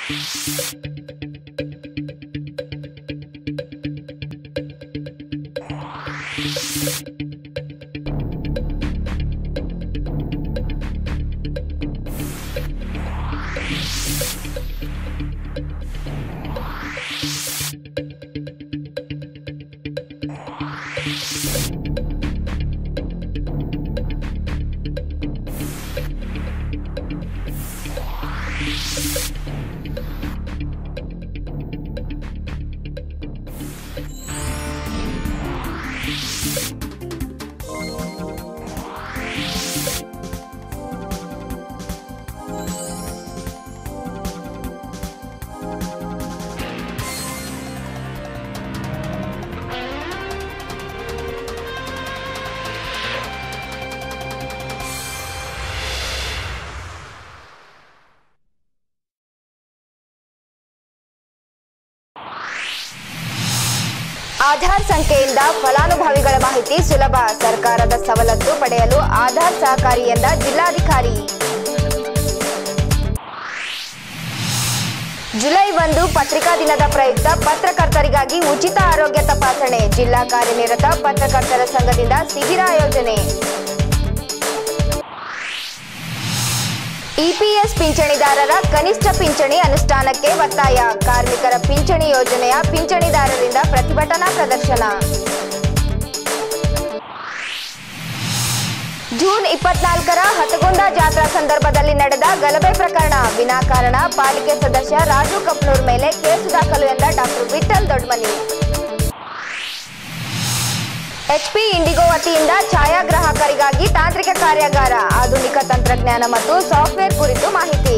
ಆಧಾರ್ ಸಂಖ್ಯೆಯಿಂದ ಫಲಾನುಭವಿಗಳ ಮಾಹಿತಿ ಸುಲಭ ಸರ್ಕಾರದ ಸವಲತ್ತು ಪಡೆಯಲು ಆಧಾರ್ ಸಹಕಾರಿ ಎಂದ ಜಿಲ್ಲಾಧಿಕಾರಿ ಜುಲೈ ಒಂದು ಪತ್ರಿಕಾ ದಿನದ ಪ್ರಯುಕ್ತ ಪತ್ರಕರ್ತರಿಗಾಗಿ ಉಚಿತ ಆರೋಗ್ಯ ತಪಾಸಣೆ ಜಿಲ್ಲಾ ಕಾರ್ಯನಿರತ ಪತ್ರಕರ್ತರ ಸಂಘದಿಂದ ಶಿಬಿರ ಆಯೋಜನೆ ಇಪಿಎಸ್ ಪಿಂಚಣಿದಾರರ ಕನಿಷ್ಠ ಪಿಂಚಣಿ ಅನುಷ್ಠಾನಕ್ಕೆ ಒತ್ತಾಯ ಕಾರ್ಮಿಕರ ಪಿಂಚಣಿ ಯೋಜನೆಯ ಪಿಂಚಣಿದಾರರಿಂದ ಪ್ರತಿಭಟನಾ ಪ್ರದರ್ಶನ ಜೂನ್ ಇಪ್ಪತ್ನಾಲ್ಕರ ಹತಗೊಂಡ ಜಾತ್ರಾ ಸಂದರ್ಭದಲ್ಲಿ ನಡೆದ ಗಲಭೆ ಪ್ರಕರಣ ವಿನಾಕಾರಣ ಪಾಲಿಕೆ ಸದಸ್ಯ ರಾಜು ಕಪ್ನೂರ್ ಮೇಲೆ ಕೇಸು ದಾಖಲು ಎಂದ doctor Vithal Dodmani HP Indigo ವತಿಯಿಂದ ಛಾಯಾಗ್ರಾಹಕರಿಗಾಗಿ ತಾಂತ್ರಿಕ ಕಾರ್ಯಾಗಾರ ಆಧುನಿಕ ತಂತ್ರಜ್ಞಾನ ಮತ್ತು ಸಾಫ್ಟ್ವೇರ್ ಕುರಿತು ಮಾಹಿತಿ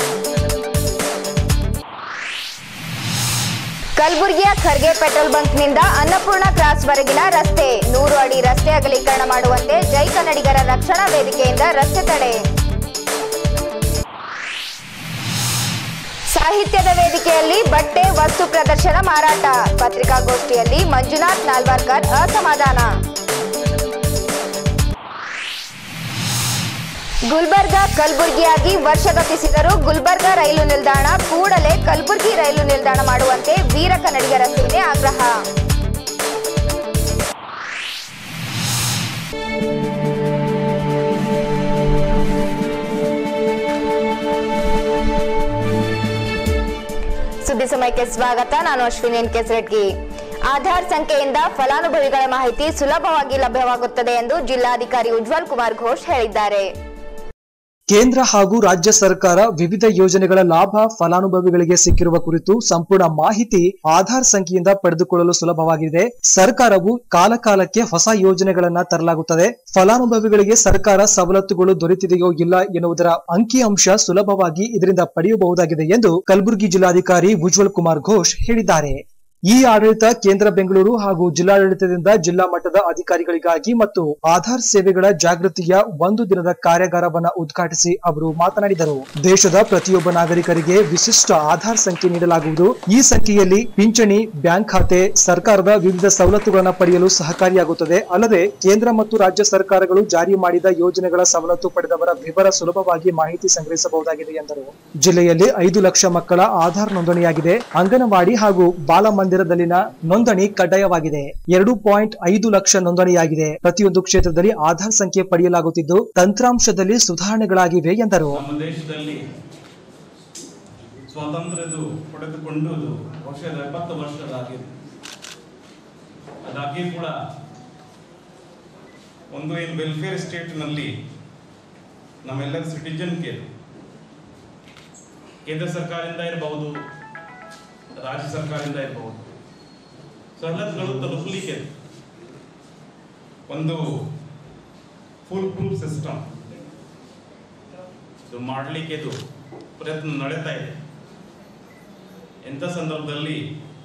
ಕಲಬುರಗಿಯ ಖರ್ಗೆ ಪೆಟ್ರೋಲ್ ಬಂಕ್ನಿಂದ ಅನ್ನಪೂರ್ಣ ಕ್ರಾಸ್ ವರೆಗಿನ ರಸ್ತೆ ನೂರು ಅಡಿ ರಸ್ತೆ ಅಗಲೀಕರಣ ಮಾಡುವಂತೆ ಜೈ ಕನ್ನಡಿಗರ ರಕ್ಷಣಾ ವೇದಿಕೆಯಿಂದ ರಸ್ತೆ ತಡೆ ಸಾಹಿತ್ಯದ ವೇದಿಕೆಯಲ್ಲಿ ಬಟ್ಟೆ ವಸ್ತು ಪ್ರದರ್ಶನ ಮಾರಾಟ ಪತ್ರಿಕಾಗೋಷ್ಠಿಯಲ್ಲಿ ಮಂಜುನಾಥ್ ನಾಲ್ವಾರ್ಕರ್ ಅಸಮಾಧಾನ ಗುಲ್ಬರ್ಗಾ ಕಲಬುರಗಿಯಾಗಿ ವರ್ಷಗತಿಸಿದರೂ ಗುಲ್ಬರ್ಗಾ ರೈಲು ನಿಲ್ದಾಣ ಕೂಡಲೇ ಕಲಬುರಗಿ ರೈಲು ನಿಲ್ದಾಣ ಮಾಡುವಂತೆ ವೀರ ಕನ್ನಡಿಗರ ಸೇನೆ ಆಗ್ರಹ ಸುದ್ದಿ ಸಮಯಕ್ಕೆ ಸ್ವಾಗತ ನಾನು ಅಶ್ವಿನಿ ಎನ್ ಕೆಸರೆಡ್ಗಿ ಆಧಾರ್ ಸಂಖ್ಯೆಯಿಂದ ಫಲಾನುಭವಿಗಳ ಮಾಹಿತಿ ಸುಲಭವಾಗಿ ಲಭ್ಯವಾಗುತ್ತದೆ ಎಂದು ಜಿಲ್ಲಾಧಿಕಾರಿ ಉಜ್ವಲ್ ಕುಮಾರ್ ಘೋಷ್ ಹೇಳಿದ್ದಾರೆ ಕೇಂದ್ರ ಹಾಗೂ ರಾಜ್ಯ ಸರ್ಕಾರ ವಿವಿಧ ಯೋಜನೆಗಳ ಲಾಭ ಫಲಾನುಭವಿಗಳಿಗೆ ಸಿಕ್ಕಿರುವ ಕುರಿತು ಸಂಪೂರ್ಣ ಮಾಹಿತಿ ಆಧಾರ್ ಸಂಖ್ಯೆಯಿಂದ ಪಡೆದುಕೊಳ್ಳಲು ಸುಲಭವಾಗಿದೆ ಸರ್ಕಾರವು ಕಾಲಕಾಲಕ್ಕೆ ಹೊಸ ಯೋಜನೆಗಳನ್ನ ತರಲಾಗುತ್ತದೆ ಫಲಾನುಭವಿಗಳಿಗೆ ಸರ್ಕಾರ ಸವಲತ್ತುಗಳು ದೊರೆತಿದೆಯೋ ಇಲ್ಲ ಎನ್ನುವುದರ ಅಂಕಿಅಂಶ ಸುಲಭವಾಗಿ ಇದರಿಂದ ಪಡೆಯಬಹುದಾಗಿದೆ ಎಂದು ಕಲಬುರಗಿ ಜಿಲ್ಲಾಧಿಕಾರಿ ಉಜ್ವಲ್ ಕುಮಾರ್ ಘೋಷ್ ಹೇಳಿದ್ದಾರೆ ಈ ಆಡಳಿತ ಕೇಂದ್ರ ಬೆಂಗಳೂರು ಹಾಗೂ ಜಿಲ್ಲಾಡಳಿತದಿಂದ ಜಿಲ್ಲಾ ಮಟ್ಟದ ಅಧಿಕಾರಿಗಳಿಗಾಗಿ ಮತ್ತು ಆಧಾರ್ ಸೇವೆಗಳ ಜಾಗೃತಿಯ ಒಂದು ದಿನದ ಕಾರ್ಯಾಗಾರವನ್ನ ಉದ್ಘಾಟಿಸಿ ಅವರು ಮಾತನಾಡಿದರು ದೇಶದ ಪ್ರತಿಯೊಬ್ಬ ನಾಗರಿಕರಿಗೆ ವಿಶಿಷ್ಟ ಆಧಾರ್ ಸಂಖ್ಯೆ ನೀಡಲಾಗುವುದು ಈ ಸಂಖ್ಯೆಯಲ್ಲಿ ಪಿಂಚಣಿ ಬ್ಯಾಂಕ್ ಖಾತೆ ಸರ್ಕಾರದ ವಿವಿಧ ಸವಲತ್ತುಗಳನ್ನು ಪಡೆಯಲು ಸಹಕಾರಿಯಾಗುತ್ತದೆ ಅಲ್ಲದೆ ಕೇಂದ್ರ ಮತ್ತು ರಾಜ್ಯ ಸರ್ಕಾರಗಳು ಜಾರಿ ಮಾಡಿದ ಯೋಜನೆಗಳ ಸವಲತ್ತು ಪಡೆದವರ ವಿವರ ಸುಲಭವಾಗಿ ಮಾಹಿತಿ ಸಂಗ್ರಹಿಸಬಹುದಾಗಿದೆ ಎಂದರು ಜಿಲ್ಲೆಯಲ್ಲಿ ಐದು ಲಕ್ಷ ಮಕ್ಕಳ ಆಧಾರ್ ನೋಂದಣಿಯಾಗಿದೆ ಅಂಗನವಾಡಿ ಹಾಗೂ ಬಾಲ ಮಂದಿರದಲ್ಲಿನ ನೋಂದಣಿ ಕಡ್ಡಾಯವಾಗಿದೆ ಎರಡು ಪಾಯಿಂಟ್ ಐದು ಲಕ್ಷ ನೋಂದಣಿಯಾಗಿದೆ ಪ್ರತಿಯೊಂದು ಕ್ಷೇತ್ರದಲ್ಲಿ ಆಧಾರ್ ಸಂಖ್ಯೆ ಪಡೆಯಲಾಗುತ್ತಿದ್ದು ತಂತ್ರಾಂಶದಲ್ಲಿ ಸುಧಾರಣೆಗಳಾಗಿವೆ ಎಂದರು ನಮ್ಮ ದೇಶದಲ್ಲಿ ಸ್ವಾತಂತ್ರ್ಯದು ಪಡೆದುಕೊಂಡು ಬಹುಶಃ ಎಪ್ಪತ್ತು ವರ್ಷದಾಗಿದೆ ಅದಾಗಿ ಕೂಡ ಒಂದು ಏನು ವೆಲ್ಫೇರ್ ಸ್ಟೇಟ್ನಲ್ಲಿ ನಮ್ಮೆಲ್ಲರ ಸಿಟಿಜನ್ ಕೇರ್ ಕೇಂದ್ರ ಸರ್ಕಾರದಿಂದ ಇರಬಹುದು ರಾಜ್ಯ ಸರ್ಕಾರದಿಂದ ಇರಬಹುದು ಸವಲತ್ತುಗಳು ತಲುಪಲಿಕ್ಕೆ ಒಂದು ಫುಲ್ ಪ್ರೂಫ್ ಸಿಸ್ಟಮ್ ಇದು ಮಾಡಲಿಕ್ಕೆ ಇದು ಪ್ರಯತ್ನ ನಡೀತಾ ಇದೆ ಎಂಥ ಸಂದರ್ಭದಲ್ಲಿ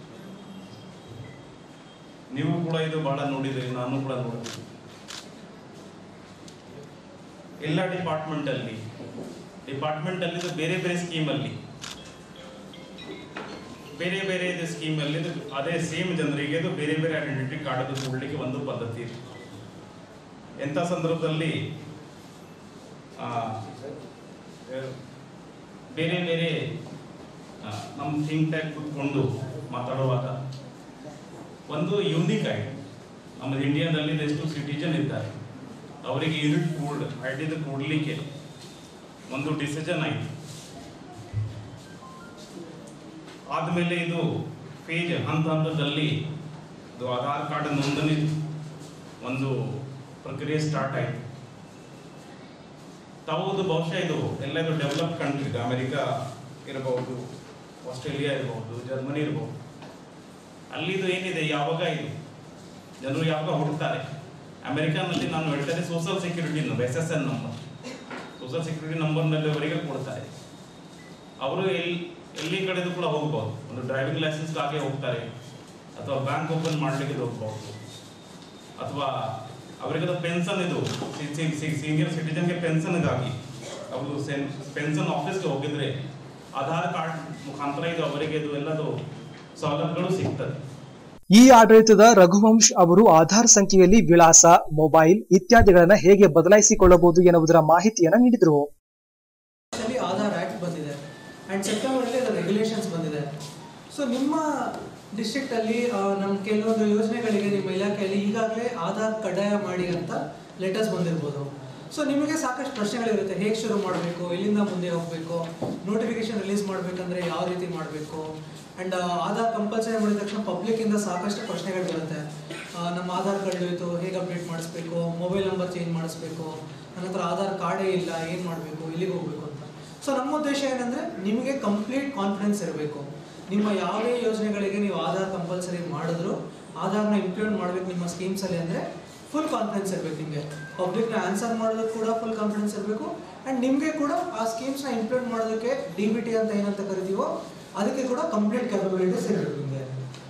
ನೀವು ಕೂಡ ಇದು ಬಹಳ ನೋಡಿದಿರಿ ನಾನು ಕೂಡ ನೋಡಿದ್ದೀನಿ ಎಲ್ಲ ಡಿಪಾರ್ಟ್ಮೆಂಟಲ್ಲಿ ಡಿಪಾರ್ಟ್ಮೆಂಟಲ್ಲಿ ಇದು ಬೇರೆ ಬೇರೆ ಸ್ಕೀಮಲ್ಲಿ ಬೇರೆ ಬೇರೆ ಇದು ಸ್ಕೀಮಲ್ಲಿ ಇದು ಅದೇ ಸೇಮ್ ಜನರಿಗೆ ಇದು ಬೇರೆ ಬೇರೆ ಐಡೆಂಟಿಟಿ ಕಾರ್ಡ್ ಅದು ಕೊಡಲಿಕ್ಕೆ ಒಂದು ಪದ್ಧತಿ ಇದೆ ಎಂಥ ಸಂದರ್ಭದಲ್ಲಿ ಆ, ಬೇರೆ ಬೇರೆ ನಮ್ಮ ಥಿಂಕ್ ಟ್ಯಾಂಕ್ ಕೂತ್ಕೊಂಡು ಮಾತಾಡುವಾಗ ಒಂದು ಯೂನಿಕ್ ಆಯಿತು ನಮ್ಮ ಇಂಡಿಯಾದಲ್ಲಿ ಎಷ್ಟು ಸಿಟಿಜನ್ ಇದ್ದಾರೆ ಅವರಿಗೆ ಯೂನಿಟ್ ಕೂಡ್ ಐಡಿದು ಕೂಡಲಿಕ್ಕೆ ಒಂದು ಡಿಸಿಷನ್ ಆಯಿತು ಆದಮೇಲೆ ಇದು ಫೇಜ್ ಹಂತ ಹಂತದಲ್ಲಿ ಇದು ಆಧಾರ್ ಕಾರ್ಡ್ ನೋಂದಣಿ ಒಂದು ಪ್ರಕ್ರಿಯೆ ಸ್ಟಾರ್ಟ್ ಆಯಿತು ತಾವುದು ಬಹುಶಃ ಇದು ಎಲ್ಲದು ಡೆವಲಪ್ ಕಂಟ್ರಿ ಅಮೆರಿಕಾ ಇರಬಹುದು ಆಸ್ಟ್ರೇಲಿಯಾ ಇರಬಹುದು ಜರ್ಮನಿ ಇರಬಹುದು ಅಲ್ಲಿದು ಏನಿದೆ ಯಾವಾಗ ಇದು ಜನರು ಯಾವಾಗ ಹುಡುಕ್ತಾರೆ ಅಮೆರಿಕಾನಲ್ಲಿ ನಾನು ಹೇಳ್ತೇನೆ social security number S S N number social security ನಂಬರ್ನಲ್ಲಿ ಅವರಿಗೆ ಕೊಡ್ತಾರೆ ಅವರು ಎಲ್ಲಿ ಎಲ್ಲಿ ಕಡೆದು ಕೂಡ ಹೋಗ್ಬೋದು ಒಂದು ಡ್ರೈವಿಂಗ್ ಲೈಸೆನ್ಸ್ಗಾಗೆ ಹೋಗ್ತಾರೆ ಅಥವಾ ಬ್ಯಾಂಕ್ ಓಪನ್ ಮಾಡಲಿಕ್ಕೆ ಹೋಗ್ಬೋದು ಅಥವಾ ಅವರಿಗೆ ಪೆನ್ಷನ್ ಇದು ಸೀನಿಯರ್ ಸಿಟಿಜನ್ಗೆ ಪೆನ್ಷನ್ಗಾಗಿ ಅವರು ಪೆನ್ಷನ್ ಆಫೀಸ್ಗೆ ಹೋಗಿದ್ರೆ ಆಧಾರ್ ಕಾರ್ಡ್ ಮುಖಾಂತರ ಇದು ಅವರಿಗೆ ಇದು ಎಲ್ಲದು ಸೌಲಭ್ಯಗಳು ಸಿಗ್ತದೆ ಈ ಆಡಳಿತದ ರಘುವಂಶ್ ಅವರು ಆಧಾರ್ ಸಂಖ್ಯೆಯಲ್ಲಿ ವಿಳಾಸ ಮೊಬೈಲ್ ಇತ್ಯಾದಿಗಳನ್ನ ಹೇಗೆ ಬದಲಾಯಿಸಿಕೊಳ್ಳಬಹುದು ಎನ್ನುವುದರ ಮಾಹಿತಿಯನ್ನ ನೀಡಿದರು ಅಲ್ಲಿ ಆಧಾರ್ ಆ್ಯಕ್ಟ್ ಬಂದಿದೆ ಆ್ಯಂಡ್ ಸೆಪ್ಟೆಂಬರಲ್ಲಿ ಅದರ ರೆಗ್ಯುಲೇಷನ್ಸ್ ಬಂದಿದೆ ಸೊ ನಿಮ್ಮ ಡಿಸ್ಟ್ರಿಕ್ಟಲ್ಲಿ ನಮ್ಮ ಕೆಲವೊಂದು ಯೋಜನೆಗಳಿಗೆ ನಿಮ್ಮ ಇಲಾಖೆಯಲ್ಲಿ ಈಗಾಗಲೇ ಆಧಾರ್ ಕಡ್ಡಾಯ ಮಾಡಿ ಅಂತ ಲೆಟರ್ಸ್ ಬಂದಿರ್ಬೋದು ಸೊ ನಿಮಗೆ ಸಾಕಷ್ಟು ಪ್ರಶ್ನೆಗಳಿರುತ್ತೆ ಹೇಗೆ ಶುರು ಮಾಡಬೇಕು ಎಲ್ಲಿಂದ ಮುಂದೆ ಹೋಗಬೇಕು ನೋಟಿಫಿಕೇಶನ್ ರಿಲೀಸ್ ಮಾಡಬೇಕಂದ್ರೆ ಯಾವ ರೀತಿ ಮಾಡಬೇಕು ಆ್ಯಂಡ್ ಆಧಾರ್ ಕಂಪಲ್ಸರಿ ಮಾಡಿದ ತಕ್ಷಣ ಪಬ್ಲಿಕ್ಕಿಂದ ಸಾಕಷ್ಟು ಪ್ರಶ್ನೆಗಳು ಬರುತ್ತೆ ಆ, ನಮ್ಮ ಆಧಾರ್ ಕಳೆದೋಯ್ತು ಹೇಗೆ ಅಪ್ಡೇಟ್ ಮಾಡಿಸ್ಬೇಕು ಮೊಬೈಲ್ ನಂಬರ್ ಚೇಂಜ್ ಮಾಡಿಸ್ಬೇಕು ನನ್ನ ಹತ್ರ ಆಧಾರ್ ಕಾರ್ಡೇ ಇಲ್ಲ ಏನು ಮಾಡಬೇಕು ಎಲ್ಲಿಗೆ ಹೋಗಬೇಕು ಅಂತ ಸೊ ನಮ್ಮ ಉದ್ದೇಶ ಏನಂದರೆ ನಿಮಗೆ ಕಂಪ್ಲೀಟ್ ಕಾನ್ಫಿಡೆನ್ಸ್ ಇರಬೇಕು ನಿಮ್ಮ ಯಾವುದೇ ಯೋಜನೆಗಳಿಗೆ ನೀವು ಆಧಾರ್ ಕಂಪಲ್ಸರಿ ಮಾಡಿದ್ರು ಆಧಾರ್ನ ಇಂಪ್ಲಿಮೆಂಟ್ ಮಾಡಬೇಕು ನಿಮ್ಮ ಸ್ಕೀಮ್ಸಲ್ಲಿ ಅಂದರೆ ಫುಲ್ ಕಾನ್ಫಿಡೆನ್ಸ್ ಇರಬೇಕು ನಿಮಗೆ ಪಬ್ಲಿಕ್ನ ಆನ್ಸರ್ ಮಾಡೋದಕ್ಕೆ ಕೂಡ ಫುಲ್ ಕಾನ್ಫಿಡೆನ್ಸ್ ಇರಬೇಕು ಆ್ಯಂಡ್ ನಿಮಗೆ ಕೂಡ ಆ ಸ್ಕೀಮ್ಸ್ನ ಇಂಪ್ಲಿಮೆಂಟ್ ಮಾಡೋದಕ್ಕೆ ಡಿ ಬಿ ಟಿ ಅಂತ ಏನಂತ ಕರಿತೀವೋ ಅದಕ್ಕೆ ಕೂಡ ಕಂಪ್ಲೀಟ್ ಕ್ಯಾಪಬಿಲಿಟೀಸ್ ಇರಬೇಕು ನಿಮಗೆ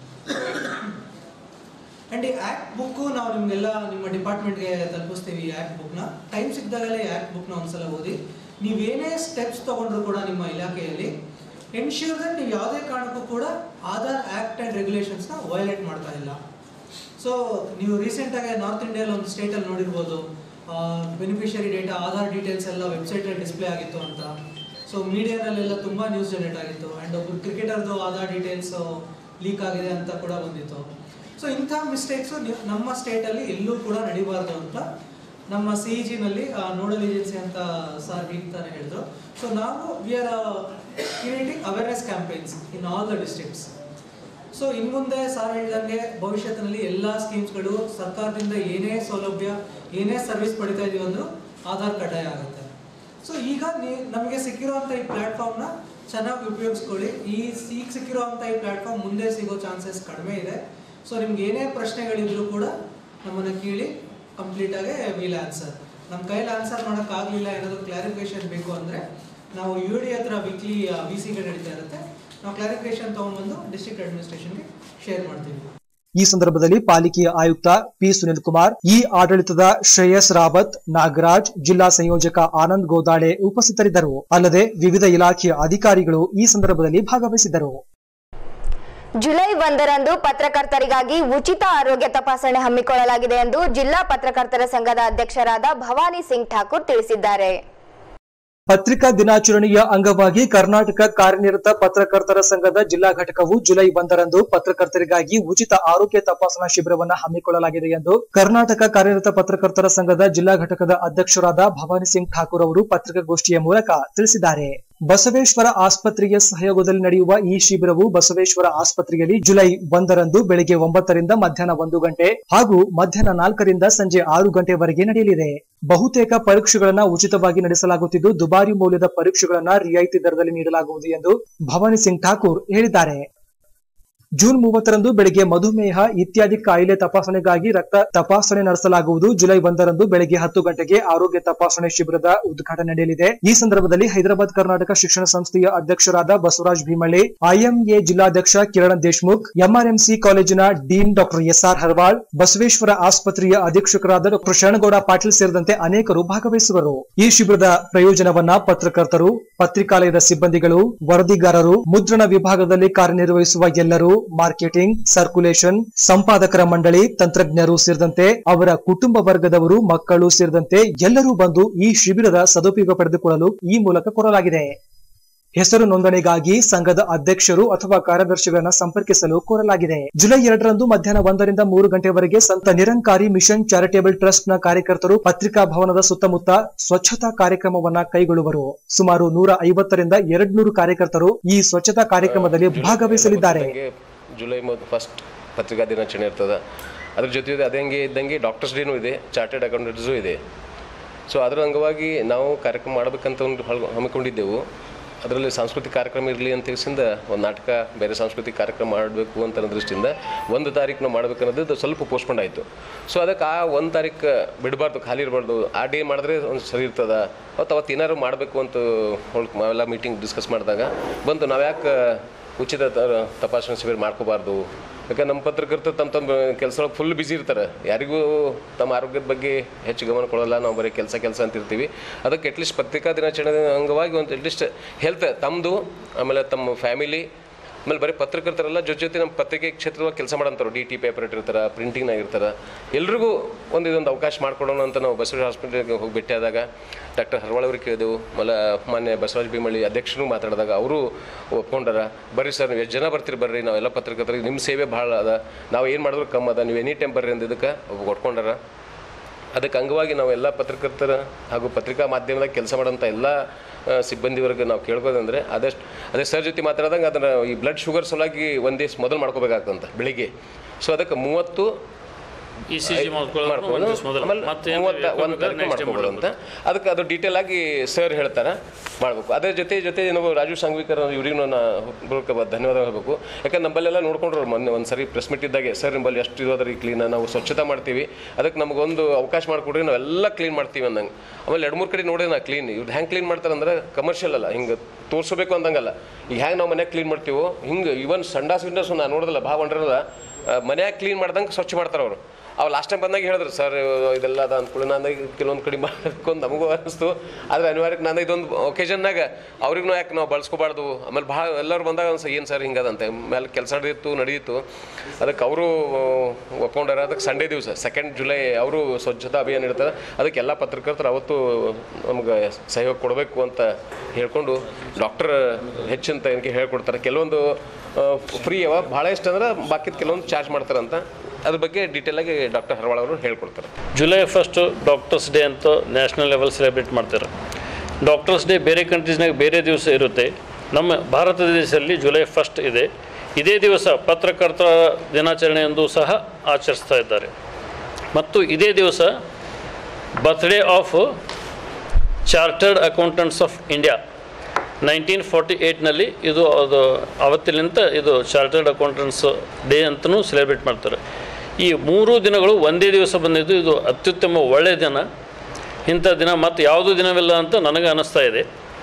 ಆ್ಯಂಡ್ ಈ ಆ್ಯಕ್ಟ್ ಬುಕ್ಕು ನಾವು ನಿಮಗೆಲ್ಲ ನಿಮ್ಮ ಡಿಪಾರ್ಟ್ಮೆಂಟ್ಗೆ ತಲುಪಿಸ್ತೀವಿ ಈ ಆ್ಯಕ್ಟ್ ಬುಕ್ನ ಟೈಮ್ ಸಿಕ್ಕಿದಾಗಲೇ ಈ ಆ್ಯಕ್ಟ್ ಬುಕ್ನ ಒಂದ್ಸಲ ಓದಿ ನೀವೇನೇ ಸ್ಟೆಪ್ಸ್ ತೊಗೊಂಡ್ರು ಕೂಡ ನಿಮ್ಮ ಇಲಾಖೆಯಲ್ಲಿ ಎನ್ಶ್ಯೂರ್ ದಟ್ ನೀವು ಯಾವುದೇ ಕಾರಣಕ್ಕೂ ಕೂಡ ಆಧಾರ್ ಆ್ಯಕ್ಟ್ ಆ್ಯಂಡ್ ರೆಗ್ಯುಲೇಷನ್ಸ್ನ ವಯೋಲೇಟ್ ಮಾಡ್ತಾ ಇಲ್ಲ ಸೊ ನೀವು ರೀಸೆಂಟಾಗಿ ನಾರ್ತ್ ಇಂಡಿಯಲ್ಲಿ ಒಂದು ಸ್ಟೇಟಲ್ಲಿ ನೋಡಿರ್ಬೋದು ಬೆನಿಫಿಷಿಯರಿ ಡೇಟಾ ಆಧಾರ್ ಡೀಟೇಲ್ಸ್ ಎಲ್ಲ ವೆಬ್ಸೈಟಲ್ಲಿ ಡಿಸ್ಪ್ಲೇ ಆಗಿತ್ತು ಅಂತ ಸೊ ಮೀಡಿಯಾನಲ್ಲೆಲ್ಲ ತುಂಬ ನ್ಯೂಸ್ ಜನರೇಟ್ ಆಗಿತ್ತು ಆ್ಯಂಡ್ ಒಬ್ಬರು ಕ್ರಿಕೆಟರ್ದು ಆಧಾರ್ ಡೀಟೇಲ್ಸ್ ಲೀಕ್ ಆಗಿದೆ ಅಂತ ಕೂಡ ಬಂದಿತ್ತು ಸೊ ಇಂಥ ಮಿಸ್ಟೇಕ್ಸು ನಮ್ಮ ಸ್ಟೇಟಲ್ಲಿ ಎಲ್ಲೂ ಕೂಡ ನಡಿಬಾರ್ದು ಅಂತ ನಮ್ಮ ಸಿ ಇ ಜಿನಲ್ಲಿ ನೋಡಲ್ ಏಜೆನ್ಸಿ ಅಂತ ಸರ್ ತಾನೇ ಹೇಳಿದ್ರು ಸೊ ನಾವು we are creating awareness campaigns in all the districts so ಇನ್ನು ಮುಂದೆ ಸರ್ ಹೇಳಿದಂಗೆ ಭವಿಷ್ಯತ್ತಿನಲ್ಲಿ ಎಲ್ಲ ಸ್ಕೀಮ್ಸ್ಗಳು ಸರ್ಕಾರದಿಂದ ಏನೇ ಸೌಲಭ್ಯ ಏನೇ ಸರ್ವಿಸ್ ಪಡಿತಾ ಇದೀವಿ ಅಂದ್ರೂ ಆಧಾರ್ ಕಡ್ಡಾಯ ಆಗುತ್ತೆ ಸೊ ಈಗ ನೀ ನಮಗೆ ಸಿಕ್ಕಿರುವಂಥ ಈ ಪ್ಲ್ಯಾಟ್ಫಾರ್ಮ್ನ ಚೆನ್ನಾಗಿ ಉಪಯೋಗಿಸ್ಕೊಳ್ಳಿ ಈ ಈಗ ಸಿಕ್ಕಿರುವಂಥ ಈ ಪ್ಲ್ಯಾಟ್ಫಾರ್ಮ್ ಮುಂದೆ ಸಿಗೋ ಚಾನ್ಸಸ್ ಕಡಿಮೆ ಇದೆ ಸೊ ನಿಮ್ಗೆ ಏನೇ ಪ್ರಶ್ನೆಗಳಿದ್ರು ಕೂಡ ನಮ್ಮನ್ನು ಕೇಳಿ ಕಂಪ್ಲೀಟಾಗಿ ವಿಲ್ ಆನ್ಸರ್ ನಮ್ಮ ಕೈಯಲ್ಲಿ ಆನ್ಸರ್ ಮಾಡೋಕ್ಕಾಗಲಿಲ್ಲ ಏನಾದರೂ ಕ್ಲಾರಿಫಿಕೇಶನ್ ಬೇಕು ಅಂದರೆ ನಾವು ಯು ಡಿ ಹತ್ರ ವೀಕ್ಲಿ ವಿ ಸಿಗಳು ನಡೀತಾ ಇರುತ್ತೆ ನಾವು ಕ್ಲಾರಿಫಿಕೇಶನ್ ತೊಗೊಂಡ್ಬಂದು ಡಿಸ್ಟ್ರಿಕ್ಟ್ ಅಡ್ಮಿನಿಸ್ಟ್ರೇಷನ್ಗೆ ಶೇರ್ ಮಾಡ್ತೀವಿ ಈ ಸಂದರ್ಭದಲ್ಲಿ ಪಾಲಿಕೆಯ ಆಯುಕ್ತ ಪಿ ಸುನಿಲ್ ಕುಮಾರ್ ಈ ಆಡಳಿತದ ಶ್ರೇಯಸ್ ರಾವತ್ ನಾಗರಾಜ್ ಜಿಲ್ಲಾ ಸಂಯೋಜಕ ಆನಂದ್ ಗೋದಾಳೆ ಉಪಸ್ಥಿತರಿದ್ದರು ಅಲ್ಲದೆ ವಿವಿಧ ಇಲಾಖೆಯ ಅಧಿಕಾರಿಗಳು ಈ ಸಂದರ್ಭದಲ್ಲಿ ಭಾಗವಹಿಸಿದ್ದರು ಜುಲೈ ಒಂದರಂದು ಪತ್ರಕರ್ತರಿಗಾಗಿ ಉಚಿತ ಆರೋಗ್ಯ ತಪಾಸಣೆ ಹಮ್ಮಿಕೊಳ್ಳಲಾಗಿದೆ ಎಂದು ಜಿಲ್ಲಾ ಪತ್ರಕರ್ತರ ಸಂಘದ ಅಧ್ಯಕ್ಷರಾದ ಭವಾನಿ ಸಿಂಗ್ ಠಾಕೂರ್ ತಿಳಿಸಿದ್ದಾರೆ ಪತ್ರಿಕಾ ದಿನಾಚರಣೆಯ ಅಂಗವಾಗಿ ಕರ್ನಾಟಕ ಕಾರ್ಯನಿರತ ಪತ್ರಕರ್ತರ ಸಂಘದ ಜಿಲ್ಲಾ ಘಟಕವು ಜುಲೈ ಒಂದರಂದು ಪತ್ರಕರ್ತರಿಗಾಗಿ ಉಚಿತ ಆರೋಗ್ಯ ತಪಾಸಣಾ ಶಿಬಿರವನ್ನು ಹಮ್ಮಿಕೊಳ್ಳಲಾಗಿದೆ ಎಂದು ಕರ್ನಾಟಕ ಕಾರ್ಯನಿರತ ಪತ್ರಕರ್ತರ ಸಂಘದ ಜಿಲ್ಲಾ ಘಟಕದ ಅಧ್ಯಕ್ಷರಾದ ಭವಾನಿ ಸಿಂಗ್ ಠಾಕೂರ್ ಅವರು ಪತ್ರಿಕಾಗೋಷ್ಠಿಯ ಮೂಲಕ ತಿಳಿಸಿದ್ದಾರೆ ಬಸವೇಶ್ವರ ಆಸ್ಪತ್ರೆಯ ಸಹಯೋಗದಲ್ಲಿ ನಡೆಯುವ ಈ ಶಿಬಿರವು ಬಸವೇಶ್ವರ ಆಸ್ಪತ್ರೆಯಲ್ಲಿ ಜುಲೈ ಒಂದರಂದು ಬೆಳಗ್ಗೆ ಒಂಬತ್ತರಿಂದ ಮಧ್ಯಾಹ್ನ ಒಂದು ಗಂಟೆ ಹಾಗೂ ಮಧ್ಯಾಹ್ನ ನಾಲ್ಕರಿಂದ ಸಂಜೆ ಆರು ಗಂಟೆವರೆಗೆ ನಡೆಯಲಿದೆ ಬಹುತೇಕ ಪರೀಕ್ಷೆಗಳನ್ನ ಉಚಿತವಾಗಿ ನಡೆಸಲಾಗುತ್ತಿದ್ದು ದುಬಾರಿ ಮೌಲ್ಯದ ಪರೀಕ್ಷೆಗಳನ್ನ ರಿಯಾಯಿತಿ ದರದಲ್ಲಿ ನೀಡಲಾಗುವುದು ಎಂದು ಭವಾನಿ ಸಿಂಗ್ ಠಾಕೂರ್ ಹೇಳಿದ್ದಾರೆ ಜೂನ್ ಮೂವತ್ತರಂದು ಬೆಳಗ್ಗೆ ಮಧುಮೇಹ ಇತ್ಯಾದಿ ಕಾಯಿಲೆ ತಪಾಸಣೆಗಾಗಿ ರಕ್ತ ತಪಾಸಣೆ ನಡೆಸಲಾಗುವುದು ಜುಲೈ ಒಂದರಂದು ಬೆಳಗ್ಗೆ ಹತ್ತು ಗಂಟೆಗೆ ಆರೋಗ್ಯ ತಪಾಸಣೆ ಶಿಬಿರದ ಉದ್ಘಾಟನೆ ನಡೆಯಲಿದೆ ಈ ಸಂದರ್ಭದಲ್ಲಿ ಹೈದರಾಬಾದ್ ಕರ್ನಾಟಕ ಶಿಕ್ಷಣ ಸಂಸ್ಥೆಯ ಅಧ್ಯಕ್ಷರಾದ ಬಸವರಾಜ್ ಭೀಮಳ್ಳಿ ಐಎಂಎ ಜಿಲ್ಲಾಧ್ಯಕ್ಷ ಕಿರಣ್ ದೇಶ್ಮುಖ್ ಎಂಆರ್ಎಂಸಿ ಕಾಲೇಜಿನ dean doctor S R Harwal Basaveshwara ಆಸ್ಪತ್ರೆಯ ಅಧೀಕ್ಷಕರಾದ ಡಾಕ್ಟರ್ ಶರಣಗೌಡ ಪಾಟೀಲ್ ಸೇರಿದಂತೆ ಅನೇಕರು ಭಾಗವಹಿಸುವರು ಈ ಶಿಬಿರದ ಪ್ರಯೋಜನವನ್ನ ಪತ್ರಕರ್ತರು ಪತ್ರಿಕಾಲಯದ ಸಿಬ್ಬಂದಿಗಳು ವರದಿಗಾರರು ಮುದ್ರಣ ವಿಭಾಗದಲ್ಲಿ ಕಾರ್ಯನಿರ್ವಹಿಸುವ ಎಲ್ಲರೂ ಮಾರ್ಕೆಟಿಂಗ್ ಸರ್ಕ್ಯುಲೇಷನ್ ಸಂಪಾದಕರ ಮಂಡಳಿ ತಂತ್ರಜ್ಞರು ಸೇರಿದಂತೆ ಅವರ ಕುಟುಂಬ ವರ್ಗದವರು ಮಕ್ಕಳು ಸೇರಿದಂತೆ ಎಲ್ಲರೂ ಬಂದು ಈ ಶಿಬಿರದ ಸದುಪಯೋಗ ಪಡೆದುಕೊಳ್ಳಲು ಈ ಮೂಲಕ ಕೋರಲಾಗಿದೆ ಹೆಸರು ನೋಂದಣಿಗಾಗಿ ಸಂಘದ ಅಧ್ಯಕ್ಷರು ಅಥವಾ ಕಾರ್ಯದರ್ಶಿಗಳನ್ನ ಸಂಪರ್ಕಿಸಲು ಕೋರಲಾಗಿದೆ ಜುಲೈ ಎರಡರಂದು ಮಧ್ಯಾಹ್ನ ಒಂದರಿಂದ ಮೂರು ಗಂಟೆವರೆಗೆ ಸಂತ ನಿರಂಕಾರಿ ಮಿಷನ್ ಚಾರಿಟೇಬಲ್ ಟ್ರಸ್ಟ್ನ ಕಾರ್ಯಕರ್ತರು ಪತ್ರಿಕಾ ಭವನದ ಸುತ್ತಮುತ್ತ ಸ್ವಚ್ಛತಾ ಕಾರ್ಯಕ್ರಮವನ್ನ ಕೈಗೊಳ್ಳುವರು ಸುಮಾರು ನೂರ ಐವತ್ತರಿಂದ ಎರಡ್ ನೂರು ಕಾರ್ಯಕರ್ತರು ಈ ಸ್ವಚ್ಛತಾ ಕಾರ್ಯಕ್ರಮದಲ್ಲಿ ಭಾಗವಹಿಸಲಿದ್ದಾರೆ ಇದ್ದಂಗೆ ಜುಲೈ ಮೊದಲು ಫಸ್ಟ್ ಪತ್ರಿಕಾ ದಿನಾಚರಣೆ ಇರ್ತದೆ ಅದ್ರ ಜೊತೆ ಅದೇ ಹಂಗೆ ಇದ್ದಂಗೆ ಡಾಕ್ಟರ್ಸ್ ಡೇನೂ ಇದೆ ಚಾರ್ಟೆಡ್ ಅಕೌಂಟೆಂಟ್ಸು ಇದೆ ಸೊ ಅದರ ಅಂಗವಾಗಿ ನಾವು ಕಾರ್ಯಕ್ರಮ ಮಾಡಬೇಕಂತ ಒಂದು ಹಲ್- ಹಮ್ಮಿಕೊಂಡಿದ್ದೆವು ಅದರಲ್ಲಿ ಸಾಂಸ್ಕೃತಿಕ ಕಾರ್ಯಕ್ರಮ ಇರಲಿ ಅಂತ ತಿಳಿಸಿಂದ ಒಂದು ನಾಟಕ ಬೇರೆ ಸಾಂಸ್ಕೃತಿಕ ಕಾರ್ಯಕ್ರಮ ಮಾಡಬೇಕು ಅಂತ ಅನ್ನೋ ದೃಷ್ಟಿಯಿಂದ ಒಂದು ತಾರೀಕು ನಾವು ಮಾಡಬೇಕು ಅನ್ನೋದು ಸ್ವಲ್ಪ ಪೋಸ್ಟ್ಪೋಂಡ್ ಆಯಿತು ಸೊ ಅದಕ್ಕೆ ಆ ಒಂದು ತಾರೀಕು ಬಿಡಬಾರ್ದು ಖಾಲಿ ಇರಬಾರ್ದು ಆ ಡೇ ಮಾಡಿದ್ರೆ ಒಂದು ಸರಿ ಇರ್ತದ ಅವತ್ತು ಅವತ್ತು ಏನಾದ್ರು ಮಾಡಬೇಕು ಅಂತ ಹೊಳ್ ನಾವೆಲ್ಲ ಮೀಟಿಂಗ್ ಡಿಸ್ಕಸ್ ಮಾಡಿದಾಗ ಬಂತು ನಾವು ಯಾಕೆ ಉಚಿತ ತ- ತಪಾಸಣೆ ಶಿಬಿರ ಮಾಡ್ಕೋಬಾರ್ದು ಯಾಕಂದ್ರೆ ನಮ್ಮ ಪತ್ರಕರ್ತರು ತಮ್ಮ ತಮ್ಮ ಕೆಲಸ ಒಳಗೆ ಫುಲ್ ಬ್ಯುಸಿ ಇರ್ತಾರೆ ಯಾರಿಗೂ ತಮ್ಮ ಆರೋಗ್ಯದ ಬಗ್ಗೆ ಹೆಚ್ಚು ಗಮನ ಕೊಡೋಲ್ಲ ನಾವು ಬರೀ ಕೆಲಸ ಕೆಲಸ ಅಂತ ಇರ್ತೀವಿ ಅದಕ್ಕೆ ಅಟ್ಲೀಸ್ಟ್ ಪತ್ರಿಕಾ ದಿನಾಚರಣೆ ಅಂಗವಾಗಿ ಒಂದು ಅಟ್ಲೀಸ್ಟ್ ಹೆಲ್ತ್ ತಮ್ಮದು ಆಮೇಲೆ ತಮ್ಮ ಫ್ಯಾಮಿಲಿ ಆಮೇಲೆ ಬರೀ ಪತ್ರಕರ್ತರಲ್ಲ ಜೊತೆ ಜೊತೆ ನಮ್ಮ ಪತ್ರಿಕೆ ಕ್ಷೇತ್ರದಾಗ ಕೆಲಸ ಮಾಡೋಂಥವ್ರು ಡಿ ಟಿ ಪೇಪರ್ ಇಟ್ಟಿರ್ತಾರೆ ಪ್ರಿಂಟಿಂಗ್ನಾಗ ಇರ್ತಾರೆ ಎಲ್ರಿಗೂ ಒಂದು ಇದೊಂದು ಅವಕಾಶ ಮಾಡ್ಕೊಡೋಣ ಅಂತ ನಾವು ಬಸವರಾಜ ಹಾಸ್ಪಿಟಲ್ಗೆ ಹೋಗಿ ಭೇಟಿಯಾದಾಗ ಡಾಕ್ಟರ್ ಹರವಾಳ್ ಅವ್ರಿಗೆ ಕೇಳಿದೆವು ಮಲ ಮಾನ್ಯ ಬಸವರಾಜ ಬಿಮಳಿ ಅಧ್ಯಕ್ಷರು ಮಾತಾಡಿದಾಗ ಅವರು ಒಪ್ಕೊಂಡಾರ ಬರ್ರಿ ಸರ್ ನೀವು ಎಷ್ಟು ಜನ ಬರ್ತೀರಿ ಬರ್ರಿ ನಾವೆಲ್ಲ ಪತ್ರಕರ್ತರಿಗೆ ನಿಮ್ಮ ಸೇವೆ ಭಾಳ ಅದ ನಾವು ಏನು ಮಾಡಿದ್ರು ಕಮ್ಮಿ ಅದ ನೀವು ಎನಿ ಟೈಮ್ ಬರ್ರಿ ಅಂದಿದ್ದಕ್ಕೆ ಒಪ್ಕೊಂಡಾರ ಅದಕ್ಕೆ ಅಂಗವಾಗಿ ನಾವು ಎಲ್ಲ ಪತ್ರಕರ್ತರ ಹಾಗೂ ಪತ್ರಿಕಾ ಮಾಧ್ಯಮದಾಗ ಕೆಲಸ ಮಾಡೋಂಥ ಎಲ್ಲ ಆ, ಸಿಬ್ಬಂದಿವರೆಗೆ ನಾವು ಕೇಳ್ಕೋದಂದ್ರೆ ಅದಷ್ಟು ಅದೇ ಸರ್ ಜೊತೆ ಮಾತಾಡಿದಂಗೆ ಅದನ್ನು ಈ ಬ್ಲಡ್ ಶುಗರ್ ಸಲುವಾಗಿ ಒಂದು ದಿವಸ ಮೊದಲು ಮಾಡ್ಕೋಬೇಕಾಗ್ತಂತ ಬೆಳಿಗ್ಗೆ ಸೊ ಅದಕ್ಕೆ ಮೂವತ್ತು ಇ ಸಿ ಜಿ ಮಾಡ್ಕೊಳ್ಳೋದು ಮಾಡ್ಕೊಳ್ಳೋದು ಒಂದು ದಿವಸ ಮೊದಲು ಆಮೇಲೆ ಮತ್ತೆ ಮೂವತ್ತ ಒಂದು ತಾರೀಕು ಮಾಡ್ಕೋಬೋದು ಅಂತ ಅದಕ್ಕೆ ಅದು ಡೀಟೇಲ್ ಆಗಿ ಸರ್ ಹೇಳ್ತಾರೆ ಮಾಡಬೇಕು ಅದ್ರ ಜೊತೆ ಜೊತೆ ನಾವು ರಾಜು ಸಂಘವಿಕರ್ ಇವ್ರಿಗೂ ನಾನು ಪೂರ್ವಕ ಧನ್ಯವಾದ ಹೇಳಬೇಕು ಯಾಕಂದ್ರೆ ನಮ್ಮಲ್ಲೆಲ್ಲ ನೋಡ್ಕೊಂಡ್ರು ಮೊನ್ನೆ ಒಂದು ಸರಿ ಪ್ರೆಸ್ ಮೀಟ್ ಇದ್ದಾಗೆ ಸರ್ ನಿಮ್ಮಲ್ಲಿ ಎಷ್ಟು ಇರೋದ್ರಿ ಕ್ಲೀನ್ ನಾವು ಸ್ವಚ್ಛತಾ ಮಾಡ್ತೀವಿ ಅದಕ್ಕೆ ನಮಗೊಂದು ಅವಕಾಶ ಮಾಡಿಕೊಡ್ರಿ ನಾವೆಲ್ಲ ಕ್ಲೀನ್ ಮಾಡ್ತೀವಿ ಅಂದಂಗೆ ಆಮೇಲೆ ಎರಡು ಮೂರು ಕಡೆ ನೋಡಿ ನಾ ಕ್ಲೀನ್ ಇವ್ರು ಹೆಂಗೆ ಕ್ಲೀನ್ ಮಾಡ್ತಾರೆ ಅಂದ್ರೆ ಕಮರ್ಷಿಯಲ್ ಅಲ್ಲ ಹಿಂಗೆ ತೋರಿಸ್ಬೇಕು ಅಂದಂಗಲ್ಲ ಈಗ ಹೆಂಗೆ ನಾವು ಮನ್ಯಾಗ ಕ್ಲೀನ್ ಮಾಡ್ತೀವೋ ಹಿಂಗೆ ಇವನ್ ಸಂಡಾಸ್ ವಿಂಡಾಸ್ ನಾನು ನೋಡೋದಿಲ್ಲ ಭಾಳ ಹೊಂಡ್ರಲ್ಲ ಮನ್ಯಾಗ ಕ್ಲೀನ್ ಮಾಡ್ದಂಗೆ ಸ್ವಚ್ಛ ಮಾಡ್ತಾರೆ ಅವರು ಅವು ಲಾಸ್ಟ್ ಟೈಮ್ ಬಂದಾಗ ಹೇಳಿದ್ರು ಸರ್ ಇದೆಲ್ಲ ಅದ ಅಂದ್ಕೊಳ್ಳಿ ನಾನು ಕೆಲವೊಂದು ಕಡೆ ಮಾಡಬೇಕು ಅಂತ ನಮಗೂ ಅನಿಸ್ತು ಆದರೆ ಅನಿವಾರ್ಯಕ್ಕೆ ನಾನು ಇದೊಂದು ಒಕೇಶನ್ನಾಗ ಅವ್ರಿಗೂ ಯಾಕೆ ನಾವು ಬಳಸ್ಕೋಬಾರ್ದು ಆಮೇಲೆ ಭಾಳ ಎಲ್ಲರೂ ಬಂದಾಗ ಒಂದು ಏನು ಸರ್ ಹಿಂಗದಂತೆ ಮೇಲೆ ಕೆಲಸ ನಡೆದಿತ್ತು ನಡೆಯಿತು ಅದಕ್ಕೆ ಅವರು ಒಪ್ಕೊಂಡಾರ ಅದಕ್ಕೆ ಸಂಡೇ ದಿವಸ ಸೆಕೆಂಡ್ ಜುಲೈ ಅವರು ಸ್ವಚ್ಛತಾ ಅಭಿಯಾನ ಇಡ್ತಾರೆ ಅದಕ್ಕೆ ಎಲ್ಲ ಪತ್ರಕರ್ತರು ಅವತ್ತು ನಮ್ಗೆ ಸಹಯೋಗ ಕೊಡಬೇಕು ಅಂತ ಹೇಳ್ಕೊಂಡು ಡಾಕ್ಟರ್ ಹೆಚ್ಚಂತ ಏನಕ್ಕೆ ಹೇಳ್ಕೊಡ್ತಾರೆ ಕೆಲವೊಂದು ಫ್ರೀ ಅವ ಭಾಳ ಇಷ್ಟ ಅಂದ್ರೆ ಬಾಕಿದ ಕೆಲವೊಂದು ಚಾರ್ಜ್ ಮಾಡ್ತಾರಂತ ಅದ್ರ ಬಗ್ಗೆ ಡೀಟೇಲಾಗಿ ಡಾಕ್ಟರ್ ಹರವಾಳ್ ಅವರು ಹೇಳ್ಕೊಡ್ತಾರೆ ಜುಲೈ ಫಸ್ಟು ಡಾಕ್ಟರ್ಸ್ ಡೇ ಅಂತ ನ್ಯಾಷನಲ್ ಲೆವೆಲ್ ಸೆಲೆಬ್ರೇಟ್ ಮಾಡ್ತಾರೆ ಡಾಕ್ಟರ್ಸ್ ಡೇ ಬೇರೆ ಕಂಟ್ರೀಸ್ನಾಗ ಬೇರೆ ದಿವಸ ಇರುತ್ತೆ ನಮ್ಮ ಭಾರತ ದೇಶದಲ್ಲಿ ಜುಲೈ ಫಸ್ಟ್ ಇದೆ ಇದೇ ದಿವಸ ಪತ್ರಕರ್ತರ ದಿನಾಚರಣೆ ಎಂದು ಸಹ ಆಚರಿಸ್ತಾ ಇದ್ದಾರೆ ಮತ್ತು ಇದೇ ದಿವಸ birthday of chartered accountants of India nineteen forty ಏಯ್ಟ್ನಲ್ಲಿ ಇದು ಅದು ಅವತ್ತಿನಿಂದ ಇದು ಚಾರ್ಟರ್ಡ್ ಅಕೌಂಟೆಂಟ್ಸ್ ಡೇ ಅಂತಲೂ ಸೆಲೆಬ್ರೇಟ್ ಮಾಡ್ತಾರೆ ಈ ಮೂರು ದಿನಗಳು ಒಂದೇ ದಿವಸ ಬಂದಿದ್ದು ಇದು ಅತ್ಯುತ್ತಮ ಒಳ್ಳೆಯ ದಿನ ಇಂಥ ದಿನ ಮತ್ತು ಯಾವುದೂ ದಿನವಿಲ್ಲ ಅಂತ ನನಗೆ ಅನ್ನಿಸ್ತಾ ಇದೆ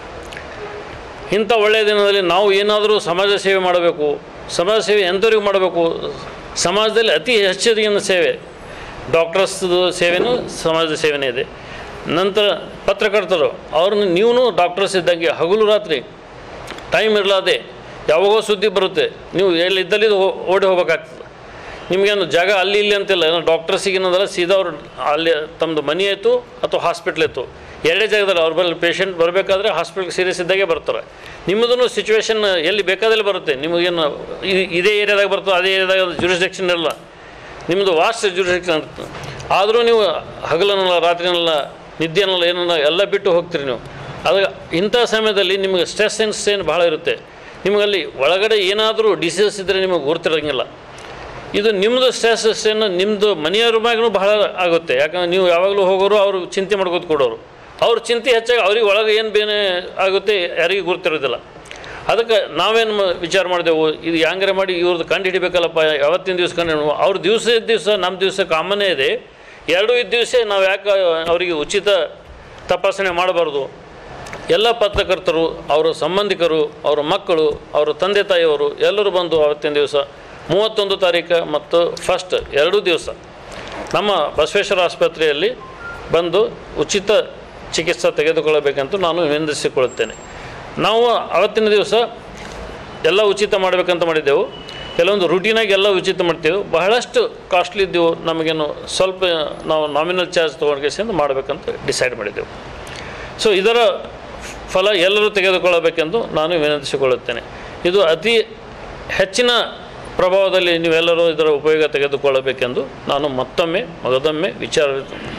ಇಂಥ ಒಳ್ಳೆಯ ದಿನದಲ್ಲಿ ನಾವು ಏನಾದರೂ ಸಮಾಜ ಸೇವೆ ಮಾಡಬೇಕು ಸಮಾಜ ಸೇವೆ ಎಂಥವ್ರಿಗೆ ಮಾಡಬೇಕು ಸಮಾಜದಲ್ಲಿ ಅತಿ ಹೆಚ್ಚಿನ ಸೇವೆ ಡಾಕ್ಟರ್ಸ್ದು ಸೇವೆನೂ ಸಮಾಜದ ಸೇವೆನೇ ಇದೆ ನಂತರ ಪತ್ರಕರ್ತರು ಅವ್ರನ್ನ ನೀವು ಡಾಕ್ಟರ್ಸ್ ಇದ್ದಂಗೆ ಹಗಲು ರಾತ್ರಿ ಟೈಮ್ ಇರಲಾದೆ ಯಾವಾಗೋ ಸುದ್ದಿ ಬರುತ್ತೆ ನೀವು ಎಲ್ಲಿದ್ದಲ್ಲಿ ಹೋ- ಓಡಿ ಹೋಗ್ಬೇಕಾಗ್ತದೆ ನಿಮಗೇನು ಜಾಗ ಅಲ್ಲಿ ಇಲ್ಲಿ ಅಂತಿಲ್ಲ ಏನೋ ಡಾಕ್ಟರ್ಸಿಗೆ ಏನಂದ್ರೆ ಸೀದಾ ಅವ್ರು ಅಲ್ಲಿ ತಮ್ಮದು ಮನೆ ಆಯಿತು ಅಥವಾ ಹಾಸ್ಪಿಟ್ಲ್ ಇತ್ತು ಎರಡೇ ಜಾಗದಲ್ಲಿ ಅವ್ರ ಬಳಿ ಪೇಷಂಟ್ ಬರಬೇಕಾದ್ರೆ ಹಾಸ್ಪಿಟ್ಲ್ಗೆ ಸೀರಿಯಸ್ ಇದ್ದಾಗೆ ಬರ್ತಾರೆ ನಿಮ್ಮದೂ ಸಿಚುವೇಶನ್ ಎಲ್ಲಿ ಬೇಕಾದಲ್ಲಿ ಬರುತ್ತೆ ನಿಮಗೇನು ಇ- ಇದೇ ಏರಿಯಾದಾಗ ಬರ್ತದೆ ಅದೇ ಏರಿಯಾದಾಗ ಜುರಿಸ್ಡಿಕ್ಷನ್ ಇರಲ್ಲ ನಿಮ್ಮದು ವಾಸ್ಟ್ ಜುರಿಸ್ಡಿಕ್ಷನ್ ಇರ್ತದೆ ಆದರೂ ನೀವು ಹಗಲನ್ನಲ್ಲ ರಾತ್ರಿನಲ್ಲ ನಿದ್ದೆ ಅನ್ನಲ್ಲ ಏನಲ್ಲ ಎಲ್ಲ ಬಿಟ್ಟು ಹೋಗ್ತೀರಿ ನೀವು ಅದು ಇಂಥ ಸಮಯದಲ್ಲಿ ನಿಮಗೆ ಸ್ಟ್ರೆಸ್ ಆ್ಯಂಡ್ ಸ್ಟ್ರೇನ್ ಭಾಳ ಇರುತ್ತೆ ನಿಮಗಲ್ಲಿ ಒಳಗಡೆ ಏನಾದರೂ ಡಿಸೀಸ್ ಇದ್ದರೆ ನಿಮಗೆ ಗುರ್ತಿರೋಂಗಿಲ್ಲ ಇದು ನಿಮ್ಮದು ಸ್ಟ್ರೆಸ್ ಸ್ಟ್ರೇನ್ ನಿಮ್ಮದು ಮನೆಯವ್ರ ಮ್ಯಾಗೂ ಬಹಳ ಆಗುತ್ತೆ ಯಾಕಂದ್ರೆ ನೀವು ಯಾವಾಗಲೂ ಹೋಗೋರು ಅವರು ಚಿಂತೆ ಮಾಡ್ಕೋತ ಕೊಡೋರು ಅವ್ರ ಚಿಂತೆ ಹೆಚ್ಚಾಗಿ ಅವ್ರಿಗೆ ಒಳಗೆ ಏನು ಬೇನೆ ಆಗುತ್ತೆ ಯಾರಿಗೂ ಗುರ್ತಿರೋದಿಲ್ಲ ಅದಕ್ಕೆ ನಾವೇನು ಮ- ವಿಚಾರ ಮಾಡಿದೆವು ಇದು ಹ್ಯಾಂಗಾರೆ ಮಾಡಿ ಇವ್ರದ್ದು ಕಂಡು ಹಿಡಿಬೇಕಲ್ಲಪ್ಪ ಯಾವತ್ತಿನ ದಿವಸ ಕಂಡು ಹಿಡಿಯುವ. ಅವ್ರ ದಿವಸ ಇದ್ದ ದಿವಸ ನಮ್ಮ ದಿವಸ ಕಾಮನ್ನೇ ಇದೆ ಎರಡೂ ಇದ್ದ ದಿವಸ ನಾವು ಯಾಕೆ ಅವರಿಗೆ ಉಚಿತ ತಪಾಸಣೆ ಮಾಡಬಾರ್ದು ಎಲ್ಲ ಪತ್ರಕರ್ತರು ಅವರ ಸಂಬಂಧಿಕರು ಅವರ ಮಕ್ಕಳು ಅವರ ತಂದೆ ತಾಯಿಯವರು ಎಲ್ಲರೂ ಬಂದು ಅವತ್ತಿನ ದಿವಸ ಮೂವತ್ತೊಂದು ತಾರೀಕು ಮತ್ತು ಫಸ್ಟ್ ಎರಡೂ ದಿವಸ ನಮ್ಮ ಬಸವೇಶ್ವರ ಆಸ್ಪತ್ರೆಯಲ್ಲಿ ಬಂದು ಉಚಿತ ಚಿಕಿತ್ಸೆ ತೆಗೆದುಕೊಳ್ಳಬೇಕಂತ ನಾನು ವಿನಂತಿಸಿಕೊಳ್ಳುತ್ತೇನೆ ನಾವು ಅವತ್ತಿನ ದಿವಸ ಎಲ್ಲ ಉಚಿತ ಮಾಡಬೇಕಂತ ಮಾಡಿದ್ದೆವು ಕೆಲವೊಂದು ರೂಟೀನಾಗಿ ಎಲ್ಲ ಉಚಿತ ಮಾಡ್ತೇವೆ ಬಹಳಷ್ಟು ಕಾಸ್ಟ್ಲಿ ಇದ್ದೆವು ನಮಗೇನು ಸ್ವಲ್ಪ ನಾವು ನಾಮಿನಲ್ ಚಾರ್ಜ್ ತೊಗೊಂಡ್ಕೇಸಿಂದ ಮಾಡಬೇಕಂತ ಡಿಸೈಡ್ ಮಾಡಿದ್ದೆವು ಸೊ ಇದರ ಫಲ ಎಲ್ಲರೂ ತೆಗೆದುಕೊಳ್ಳಬೇಕೆಂದು ನಾನು ವಿನಂತಿಸಿಕೊಳ್ಳುತ್ತೇನೆ ಇದು ಅತಿ ಹೆಚ್ಚಿನ ಪ್ರಭಾವದಲ್ಲಿ ನೀವೆಲ್ಲರೂ ಇದರ ಉಪಯೋಗ ತೆಗೆದುಕೊಳ್ಳಬೇಕೆಂದು ನಾನು ಮತ್ತೊಮ್ಮೆ ಮಗದೊಮ್ಮೆ ವಿಚಾರ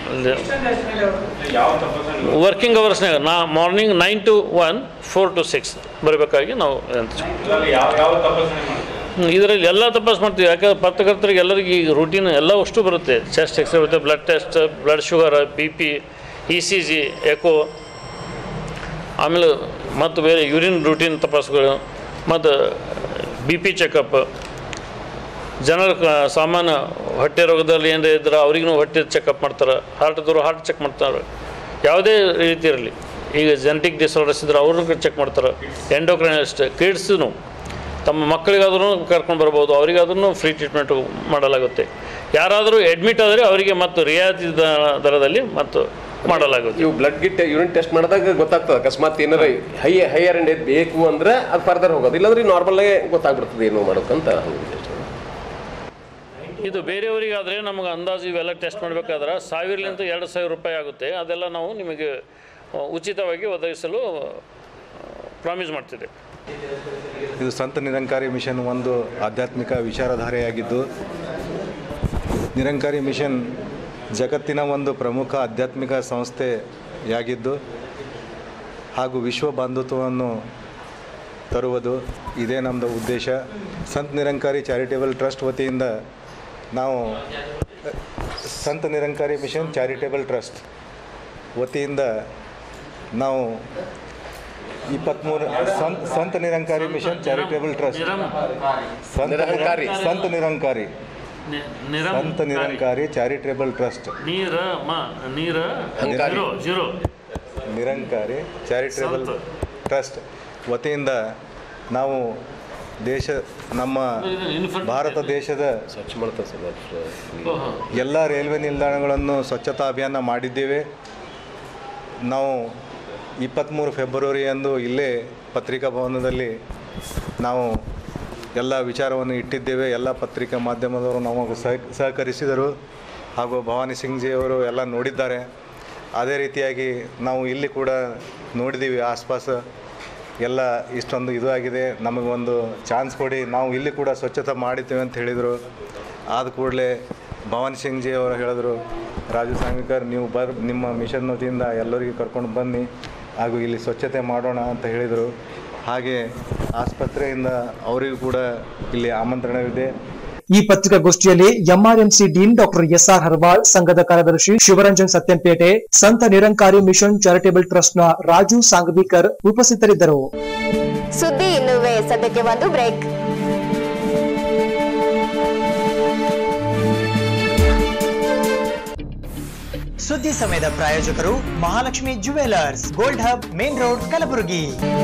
ಯಾವ ತಪಾಸಣೆ ವರ್ಕಿಂಗ್ ಅವರ್ಸ್ನಾಗ ನಾ morning nine to one four to six ಬರಬೇಕಾಗಿ ನಾವು ವಿನಂತಿಸ್ತೀವಿ ಇದರಲ್ಲಿ ಯಾವ ಯಾವ ತಪಾಸಣೆ ಮಾಡ್ತೀರಾ ಹ್ಮ್, ಇದರಲ್ಲಿ ಎಲ್ಲ ತಪಾಸ್ ಮಾಡ್ತೀವಿ ಯಾಕಂದ್ರೆ ಪತ್ರಕರ್ತರಿಗೆ ಎಲ್ಲರಿಗೆ ಈಗ ರೂಟೀನ್ ಎಲ್ಲ ಅಷ್ಟು ಬರುತ್ತೆ ಚೆಸ್ಟ್ ಎಕ್ಸ್ರೇ ಬರುತ್ತೆ blood test blood sugar B P E C G echo ಆಮೇಲೆ ಮತ್ತು ಬೇರೆ ಯೂರಿನ್ ರೂಟೀನ್ ತಪಾಸುಗಳು ಮತ್ತು ಬಿ ಪಿ ಚೆಕಪ್ ಜನರ ಕ- ಸಾಮಾನ್ಯ ಹೊಟ್ಟೆ ರೋಗದಲ್ಲಿ ಏನಾರ ಇದ್ರೆ ಅವ್ರಿಗೂ ಹೊಟ್ಟೆ ಚೆಕಪ್ ಮಾಡ್ತಾರೆ ಹಾರ್ಟ್ದವರು ಹಾರ್ಟ್ ಚೆಕ್ ಮಾಡ್ತಾರೆ ಯಾವುದೇ ರೀತಿ ಇರಲಿ ಈಗ ಜೆನೆಟಿಕ್ ಡಿಸಾರ್ಡರ್ಸ್ ಇದ್ರೆ ಅವ್ರನ್ನ ಚೆಕ್ ಮಾಡ್ತಾರೆ ಎಂಡೋಕ್ರೈನಿಸ್ಟ್ ಕಿಡ್ಸ್ನು ತಮ್ಮ ಮಕ್ಕಳಿಗಾದ್ರೂ ಕರ್ಕೊಂಡು ಬರ್ಬೋದು ಅವರಿಗಾದ್ರೂ ಫ್ರೀ ಟ್ರೀಟ್ಮೆಂಟು ಮಾಡಲಾಗುತ್ತೆ ಯಾರಾದರೂ ಅಡ್ಮಿಟ್ ಆದರೆ ಅವರಿಗೆ ಮತ್ತು ರಿಯಾಯಿತಿ ದ- ದರದಲ್ಲಿ ಮತ್ತು ಮಾಡಲಾಗುತ್ತೆ ಇವು ಬ್ಲಡ್ ಗಿಟ್ ಯೂರಿನ್ ಟೆಸ್ಟ್ ಮಾಡಿದಾಗ ಗೊತ್ತಾಗ್ತದೆ ಅಕಸ್ಮಾತ್ ಏನಾರ ಹೈ ಹೈಯರ್ ಎಂಡ್ ಬೇಕು ಅಂದ್ರೆ ಅದು ಫರ್ದರ್ ಹೋಗೋದು ಇಲ್ಲಾಂದ್ರೆ ನಾರ್ಮಲ್ ಆಗಿ ಗೊತ್ತಾಗ್ಬಿಡ್ತದೆ ಏನು ಮಾಡೋಕ್ಕಂತ ಹಂಗಿದೆ ಅಷ್ಟೇ. ಇದು ಬೇರೆಯವರಿಗಾದರೆ ನಮಗೆ ಅಂದಾಜು ಇವೆಲ್ಲ ಟೆಸ್ಟ್ ಮಾಡಬೇಕಾದ್ರೆ ಸಾವಿರಲಿಂದ ಎರಡು ಸಾವಿರ ರೂಪಾಯಿ ಆಗುತ್ತೆ ಅದೆಲ್ಲ ನಾವು ನಿಮಗೆ ಆ, ಉಚಿತವಾಗಿ ಒದಗಿಸಲು ಪ್ರಾಮಿಸ್ ಮಾಡ್ತಿದ್ದೇವೆ ಇದು ಸಂತ ನಿರಂಕಾರಿ ಮಿಷನ್ ಒಂದು ಆಧ್ಯಾತ್ಮಿಕ ವಿಚಾರಧಾರೆಯಾಗಿದ್ದು ನಿರಂಕಾರಿ ಮಿಷನ್ ಜಗತ್ತಿನ ಒಂದು ಪ್ರಮುಖ ಆಧ್ಯಾತ್ಮಿಕ ಸಂಸ್ಥೆಯಾಗಿದ್ದು ಹಾಗೂ ವಿಶ್ವ ಬಾಂಧುತ್ವವನ್ನು ತರುವುದು ಇದೇ ನಮ್ಮದು ಉದ್ದೇಶ ಸಂತ ನಿರಂಕಾರಿ ಚಾರಿಟೇಬಲ್ ಟ್ರಸ್ಟ್ ವತಿಯಿಂದ ನಾವು ಸಂತ ನಿರಂಕಾರಿ ಮಿಷನ್ ಚಾರಿಟೇಬಲ್ ಟ್ರಸ್ಟ್ ವತಿಯಿಂದ ನಾವು ಇಪ್ಪತ್ತ್ಮೂರು ಸಂತ ಸಂತ ನಿರಂಕಾರಿ ಮಿಷನ್ ಚಾರಿಟೇಬಲ್ ಟ್ರಸ್ಟ್ ಸಂತ ನಿರಂಕಾರಿ. ನಿರ- ಸಂತ ನಿರಂಕಾರಿ ಸಂತ ನಿರಂಕಾರಿ ಚಾರಿಟೇಬಲ್ ಟ್ರಸ್ಟ್ ನೀರ ಮ ನೀರ ಹಂಕಾರಿ. ಜೀರೋ ಜೀರೋ ನಿರಂಕಾರಿ ಚಾರಿಟೇಬಲ್ ಸಂತ. ಟ್ರಸ್ಟ್ ವತಿಯಿಂದ ನಾವು ದೇಶ ನಮ್ಮ ಭಾರತ ದೇಶದ ಸ್ವಚ್ಛ ಮಾಡ್ತಾರೆ ಸರ್ ಅದು. ಎಲ್ಲ ರೈಲ್ವೆ ನಿಲ್ದಾಣಗಳನ್ನು ಸ್ವಚ್ಛತಾ ಅಭಿಯಾನ ಮಾಡಿದ್ದೇವೆ ನಾವು ಇಪ್ಪತ್ತ್ಮೂರು ಫೆಬ್ರವರಿಯಂದು ಇಲ್ಲೇ ಪತ್ರಿಕಾ ಭವನದಲ್ಲಿ ನಾವು ಎಲ್ಲ ವಿಚಾರವನ್ನು ಇಟ್ಟಿದ್ದೇವೆ ಎಲ್ಲ ಪತ್ರಿಕಾ ಮಾಧ್ಯಮದವರು ನಮಗೆ ಸಹ ಸಹಕರಿಸಿದರು ಹಾಗೂ ಭವಾನಿ ಸಿಂಗ್ಜಿ ಅವರು ಎಲ್ಲ ನೋಡಿದ್ದಾರೆ ಅದೇ ರೀತಿಯಾಗಿ ನಾವು ಇಲ್ಲಿ ಕೂಡ ನೋಡಿದ್ದೀವಿ ಆಸ್ಪಾಸ್ ಎಲ್ಲ ಇಷ್ಟೊಂದು ಇದು ಆಗಿದೆ ನಮಗೊಂದು ಚಾನ್ಸ್ ಕೊಡಿ ನಾವು ಇಲ್ಲಿ ಕೂಡ ಸ್ವಚ್ಛತೆ ಮಾಡಿದ್ದೇವೆ ಅಂತ ಹೇಳಿದರು ಆದ ಕೂಡಲೇ ಭವಾನಿ ಸಿಂಗ್ಜಿ ಅವರು ಹೇಳಿದ್ರು ರಾಜು ಸಾಂಗ್ವಿಕರ್ ನೀವು ಬರ್ ನಿಮ್ಮ ಮಿಷನ್ ವತಿಯಿಂದ ಎಲ್ಲರಿಗೂ ಕರ್ಕೊಂಡು ಬನ್ನಿ ಹಾಗೂ ಇಲ್ಲಿ ಸ್ವಚ್ಛತೆ ಮಾಡೋಣ ಅಂತ ಹೇಳಿದರು ಹಾಗೆ ಆಸ್ಪತ್ರೆಯಿಂದ ಅವರಿಗೂ ಕೂಡ ಇಲ್ಲಿ ಆಮಂತ್ರಣವಿದೆ ಈ ಪತ್ರಿಕಾಗೋಷ್ಠಿಯಲ್ಲಿ MRMC dean doctor S R Harwal ಸಂಘದ ಕಾರ್ಯದರ್ಶಿ ಶಿವರಂಜನ್ ಸತ್ಯಂಪೇಟೆ ಸಂತ ನಿರಂಕಾರಿ ಮಿಷನ್ ಚಾರಿಟೇಬಲ್ ಟ್ರಸ್ಟ್ನ ರಾಜು ಸಾಂಗ್ವಿಕರ್ ಉಪಸ್ಥಿತರಿದ್ದರು ಸುದ್ದಿ ಇನ್ನುವೆ ಸದ್ಯಕ್ಕೆ ಒಂದು ಬ್ರೇಕ್ ಸುದ್ದಿ ಸಮಯದ ಪ್ರಾಯೋಜಕರು Mahalakshmi jewellers gold hub main road Kalaburagi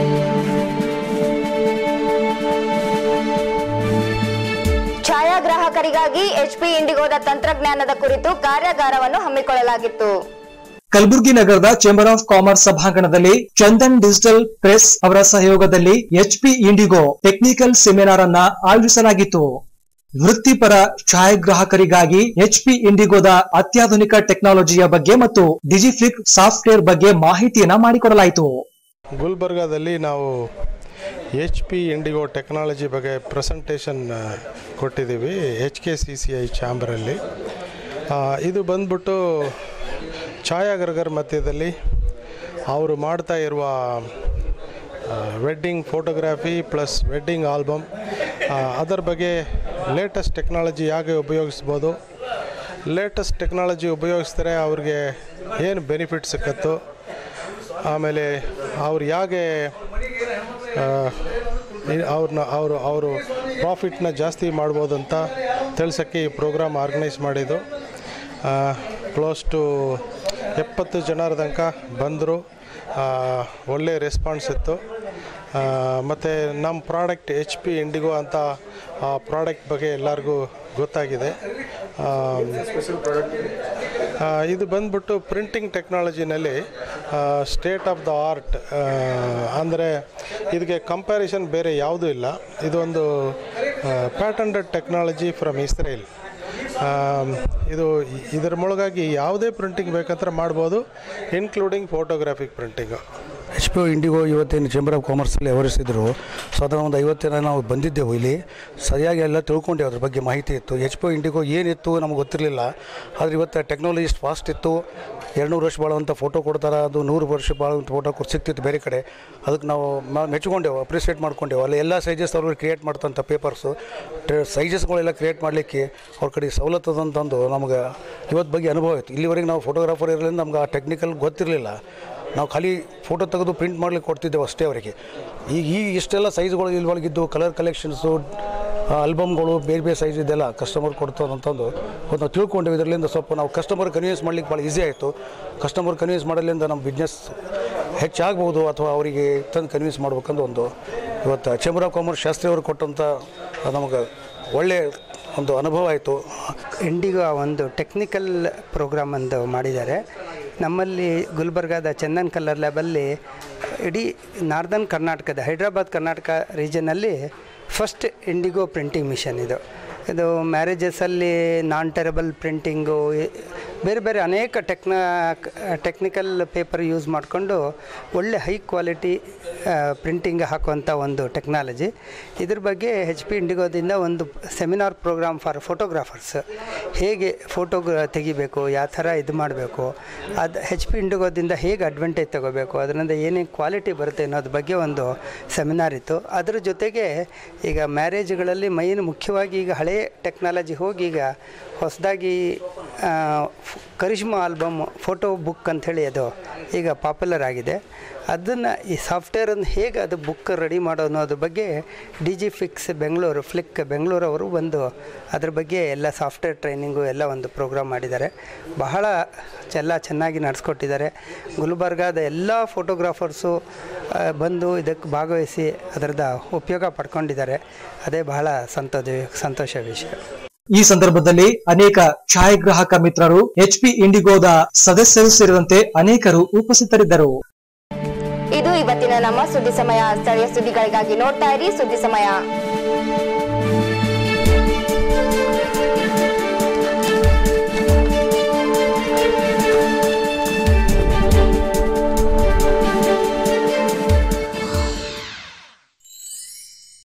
ಛಾಯಾಗ್ರಾಹಕರಿಗಾಗಿ ಎಚ್ಪಿ ಇಂಡಿಗೋದ ತಂತ್ರಜ್ಞಾನದ ಕುರಿತು ಕಾರ್ಯಾಗಾರವನ್ನು ಹಮ್ಮಿಕೊಳ್ಳಲಾಗಿತ್ತು ಕಲಬುರಗಿ ನಗರದ ಚೇಂಬರ್ ಆಫ್ ಕಾಮರ್ಸ್ ಸಭಾಂಗಣದಲ್ಲಿ ಚಂದನ್ ಡಿಜಿಟಲ್ ಪ್ರೆಸ್ ಅವರ ಸಹಯೋಗದಲ್ಲಿ ಎಚ್ಪಿ ಇಂಡಿಗೋ ಟೆಕ್ನಿಕಲ್ ಸೆಮಿನಾರ್ ಅನ್ನ ಆಯೋಜಿಸಲಾಗಿತ್ತು ವೃತ್ತಿಪರ ಛಾಯಾಗ್ರಾಹಕರಿಗಾಗಿ ಎಚ್ಪಿ ಇಂಡಿಗೋದ ಅತ್ಯಾಧುನಿಕ ಟೆಕ್ನಾಲಜಿಯ ಬಗ್ಗೆ ಮತ್ತು ಡಿಜಿಫ್ಲಿಕ್ ಸಾಫ್ಟ್ವೇರ್ ಬಗ್ಗೆ ಮಾಹಿತಿಯನ್ನ ಮಾಡಿಕೊಡಲಾಯಿತು ಗುಲ್ಬರ್ಗಾದಲ್ಲಿ ನಾವು ಎಚ್ ಪಿ ಇಂಡಿಗೋ ಟೆಕ್ನಾಲಜಿ ಬಗ್ಗೆ ಪ್ರೆಸೆಂಟೇಷನ್ ಕೊಟ್ಟಿದ್ದೀವಿ H K C C I ಚಾಂಬರಲ್ಲಿ ಆ, ಇದು ಬಂದ್ಬಿಟ್ಟು ಛಾಯಾಗ್ರಹರ ಮಧ್ಯದಲ್ಲಿ ಅವರು ಮಾಡ್ತಾ ಇರುವ wedding photography plus wedding album ಅದರ ಬಗ್ಗೆ ಲೇಟೆಸ್ಟ್ ಟೆಕ್ನಾಲಜಿ ಹೇಗೆ ಉಪಯೋಗಿಸ್ಬೋದು ಲೇಟೆಸ್ಟ್ ಟೆಕ್ನಾಲಜಿ ಉಪಯೋಗಿಸಿದ್ರೆ ಅವ್ರಿಗೆ ಏನು ಬೆನಿಫಿಟ್ ಸಿಕ್ಕತ್ತೋ ಆಮೇಲೆ ಅವ್ರು ಹೇಗೆ ಅವ್ರನ್ನ ಅವರು ಅವರು ಪ್ರಾಫಿಟ್ನ ಜಾಸ್ತಿ ಮಾಡ್ಬೋದು ಅಂತ ತಿಳಿಸೋಕ್ಕೆ ಈ ಪ್ರೋಗ್ರಾಮ್ ಆರ್ಗನೈಸ್ ಮಾಡಿದ್ದು ಕ್ಲೋಸ್ ಟು ಎಪ್ಪತ್ತು ಜನರ ತನಕ ಬಂದರು ಒಳ್ಳೆ ರೆಸ್ಪಾನ್ಸ್ ಇತ್ತು ಮತ್ತು ನಮ್ಮ ಪ್ರಾಡಕ್ಟ್ ಎಚ್ ಪಿ ಇಂಡಿಗೋ ಅಂತ ಆ ಪ್ರಾಡಕ್ಟ್ ಬಗ್ಗೆ ಎಲ್ಲರಿಗೂ ಗೊತ್ತಾಗಿದೆ ಆ, ಆ, ಇದು ಬಂದ್ಬಿಟ್ಟು ಪ್ರಿಂಟಿಂಗ್ ಟೆಕ್ನಾಲಜಿನಲ್ಲಿ ಸ್ಟೇಟ್ ಆಫ್ ದ ಆರ್ಟ್ ಅಂದರೆ ಇದಕ್ಕೆ ಕಂಪ್ಯಾರಿಸನ್ ಬೇರೆ ಯಾವುದೂ ಇಲ್ಲ ಇದೊಂದು ಪ್ಯಾಟರ್ನ್ಡ್ ಟೆಕ್ನಾಲಜಿ ಫ್ರಮ್ ಇಸ್ರೇಲ್ ಇದು ಇದರ ಮೂಲಗಾಗಿ ಯಾವುದೇ ಪ್ರಿಂಟಿಂಗ್ ಬೇಕಂದ್ರೆ ಮಾಡ್ಬೋದು including photographic printing H P Indigo ಇವತ್ತೇನು ಚೇಂಬರ್ ಆಫ್ ಕಾಮರ್ಸಲ್ಲಿ ವ್ಯವಹರಿಸಿದ್ರು ಸೊ ಅದರ ಒಂದು ಐವತ್ತು ಜನ ನಾವು ಬಂದಿದ್ದೆವು ಇಲ್ಲಿ ಸರಿಯಾಗಿ ಎಲ್ಲ ತಿಳ್ಕೊಂಡೆವು ಅದ್ರ ಬಗ್ಗೆ ಮಾಹಿತಿ ಇತ್ತು ಎಚ್ ಪಿ ಇಂಡಿಗೋ ಏನಿತ್ತು ನಮಗೆ ಗೊತ್ತಿರಲಿಲ್ಲ ಆದರೆ ಇವತ್ತು ಟೆಕ್ನಾಲಜಿ ಇಷ್ಟು ಫಾಸ್ಟ್ ಇತ್ತು ಎರಡುನೂರು ವರ್ಷ ಬಾಳುವಂಥ ಫೋಟೋ ಕೊಡ್ತಾರೆ ಅದು ನೂರು ವರ್ಷ ಬಾಳುವಂಥ ಫೋಟೋ ಕೊಟ್ಟು ಸಿಗ್ತಿತ್ತು ಬೇರೆ ಕಡೆ ಅದಕ್ಕೆ ನಾವು ಮ- ಮೆಚ್ಕೊಂಡೆವು ಅಪ್ರಿಸಿಯೇಟ್ ಮಾಡ್ಕೊಂಡೆವು ಅಲ್ಲಿ ಎಲ್ಲ ಸೈಜಸ್ ಅವ್ರಿಗೆ ಕ್ರಿಯೇಟ್ ಮಾಡ್ತಂಥ ಪೇಪರ್ಸು ಸೈಜಸ್ಗಳೆಲ್ಲ ಕ್ರಿಯೇಟ್ ಮಾಡಲಿಕ್ಕೆ ಅವ್ರ ಕಡೆ ಸವಲತ್ತು ಅದಂತಂದು ನಮ್ಗೆ ಇವತ್ತು ಬಗ್ಗೆ ಅನುಭವ ಆಯಿತು ಇಲ್ಲಿವರೆಗೆ ನಾವು ಫೋಟೋಗ್ರಾಫರ್ ಇರಲಿಲ್ಲ ನಮ್ಗೆ ಆ ಟೆಕ್ನಿಕಲ್ ಗೊತ್ತಿರಲಿಲ್ಲ ನಾವು ಖಾಲಿ ಫೋಟೋ ತೆಗೆದು ಪ್ರಿಂಟ್ ಮಾಡ್ಲಿಕ್ಕೆ ಕೊಡ್ತಿದ್ದೆವು ಅಷ್ಟೇ ಅವರಿಗೆ ಈಗ ಈ ಇಷ್ಟೆಲ್ಲ ಸೈಜ್ಗಳು ಇಲ್ಲಿ ಒಳಗಿದ್ದು ಕಲರ್ ಕಲೆಕ್ಷನ್ಸು ಆಲ್ಬಮ್ಗಳು ಬೇರೆ ಬೇರೆ ಸೈಜ್ ಇದೆಲ್ಲ ಕಸ್ಟಮರ್ ಕೊಡ್ತಾರೆ ಅಂತಂದು ಒಂದು ನಾವು ತಿಳ್ಕೊಂಡೆವು ಇದರಿಂದ ಸ್ವಲ್ಪ ನಾವು ಕಸ್ಟಮರ್ ಕನ್ವಿನ್ಸ್ ಮಾಡ್ಲಿಕ್ಕೆ ಭಾಳ ಈಸಿ ಆಯಿತು ಕಸ್ಟಮರ್ ಕನ್ವಿನ್ಸ್ ಮಾಡೋದ್ರಿಂದ ನಮ್ಮ ಬಿಸ್ನೆಸ್ ಹೆಚ್ಚಾಗ್ಬೋದು ಅಥವಾ ಅವರಿಗೆ ತಂದು ಕನ್ವಿನ್ಸ್ ಮಾಡ್ಬೇಕಂದು ಒಂದು ಇವತ್ತು ಚೇಂಬರ್ ಆಫ್ ಕಾಮರ್ಸ್ ಶಾಸ್ತ್ರಿ ಅವರು ಕೊಟ್ಟಂಥ ನಮಗೆ ಒಳ್ಳೆಯ ಒಂದು ಅನುಭವ ಆಯಿತು ಇಂಡಿಗೋ ಒಂದು ಟೆಕ್ನಿಕಲ್ ಪ್ರೋಗ್ರಾಮ್ ಒಂದು ಮಾಡಿದ್ದಾರೆ ನಮ್ಮಲ್ಲಿ ಗುಲ್ಬರ್ಗಾದ ಚಂದನ್ ಕಲ್ಲರ್ ಲ್ಯಾಬಲ್ಲಿ ಇಡೀ ನಾರ್ದನ್ ಕರ್ನಾಟಕದ ಹೈದ್ರಾಬಾದ್ ಕರ್ನಾಟಕ ರೀಜನಲ್ಲಿ ಫಸ್ಟ್ ಇಂಡಿಗೋ ಪ್ರಿಂಟಿಂಗ್ ಮಿಷನ್ ಇದು ಇದು ಮ್ಯಾರೇಜಸಲ್ಲಿ ನಾನ್ ಟೆರಬಲ್ ಪ್ರಿಂಟಿಂಗು ಬೇರೆ ಬೇರೆ ಅನೇಕ ಟೆಕ್ನ ಟೆಕ್ನಿಕಲ್ ಪೇಪರ್ ಯೂಸ್ ಮಾಡಿಕೊಂಡು ಒಳ್ಳೆ ಹೈ ಕ್ವಾಲಿಟಿ ಪ್ರಿಂಟಿಂಗ್ ಹಾಕುವಂಥ ಒಂದು ಟೆಕ್ನಾಲಜಿ ಇದ್ರ ಬಗ್ಗೆ ಹೆಚ್ ಪಿ ಇಂಡಿಗೋದಿಂದ ಒಂದು ಸೆಮಿನಾರ್ ಪ್ರೋಗ್ರಾಮ್ ಫಾರ್ ಫೋಟೋಗ್ರಾಫರ್ಸ್ ಹೇಗೆ ಫೋಟೋ ತೆಗಿಬೇಕು ಯಾವ ಥರ ಇದು ಮಾಡಬೇಕು ಅದು ಹೆಚ್ ಪಿ ಇಂಡಿಗೋದಿಂದ ಹೇಗೆ ಅಡ್ವಾಂಟೇಜ್ ತಗೋಬೇಕು ಅದರಿಂದ ಏನೇನು ಕ್ವಾಲಿಟಿ ಬರುತ್ತೆ ಅನ್ನೋದ್ರ ಬಗ್ಗೆ ಒಂದು ಸೆಮಿನಾರ್ ಇತ್ತು ಅದರ ಜೊತೆಗೆ ಈಗ ಮ್ಯಾರೇಜ್ಗಳಲ್ಲಿ ಮೈನ್ ಮುಖ್ಯವಾಗಿ ಈಗ ಹಳೆ ಟೆಕ್ನಾಲಜಿ ಹೋಗಿ ಈಗ ಹೊಸದಾಗಿ ಕರಿಷ್ಮಾ ಆಲ್ಬಮ್ ಫೋಟೋ ಬುಕ್ ಅಂಥೇಳಿ ಅದು ಈಗ ಪಾಪ್ಯುಲರ್ ಆಗಿದೆ ಅದನ್ನು ಈ ಸಾಫ್ಟ್ವೇರನ್ನು ಹೇಗೆ ಅದು ಬುಕ್ ರೆಡಿ ಮಾಡೋ ಅನ್ನೋದ್ರ ಬಗ್ಗೆ D G fix Bengaluru flick Bengaluru ಅವರು ಒಂದು ಅದ್ರ ಬಗ್ಗೆ ಎಲ್ಲ ಸಾಫ್ಟ್ವೇರ್ ಟ್ರೈನಿಂಗು ಎಲ್ಲ ಒಂದು ಪ್ರೋಗ್ರಾಮ್ ಮಾಡಿದ್ದಾರೆ ಬಹಳ ಎಲ್ಲ ಚೆನ್ನಾಗಿ ನಡೆಸ್ಕೊಟ್ಟಿದ್ದಾರೆ ಗುಲ್ಬರ್ಗಾದ ಎಲ್ಲ ಫೋಟೋಗ್ರಾಫರ್ಸು ಆ, ಬಂದು ಇದಕ್ಕೆ ಭಾಗವಹಿಸಿ ಅದರದ ಉಪಯೋಗ ಪಡ್ಕೊಂಡಿದ್ದಾರೆ ಅದೇ ಬಹಳ ಸಂತೋಷ ಸಂತೋಷ ವಿಷಯ ಈ ಸಂದರ್ಭದಲ್ಲಿ ಅನೇಕ ಛಾಯಾಗ್ರಾಹಕ ಮಿತ್ರರು ಎಚ್ಪಿ ಇಂಡಿಗೋದ ಸದಸ್ಯರು ಸೇರಿದಂತೆ ಅನೇಕರು ಉಪಸ್ಥಿತರಿದ್ದರು ಇದು ಇವತ್ತಿನ ನಮ್ಮ ಸುದ್ದಿ ಸಮಯ ಸ್ಥಳೀಯ ಸುದ್ದಿಗಳಿಗಾಗಿ ನೋಡ್ತಾ ಇರಿ ಸುದ್ದಿ ಸಮಯ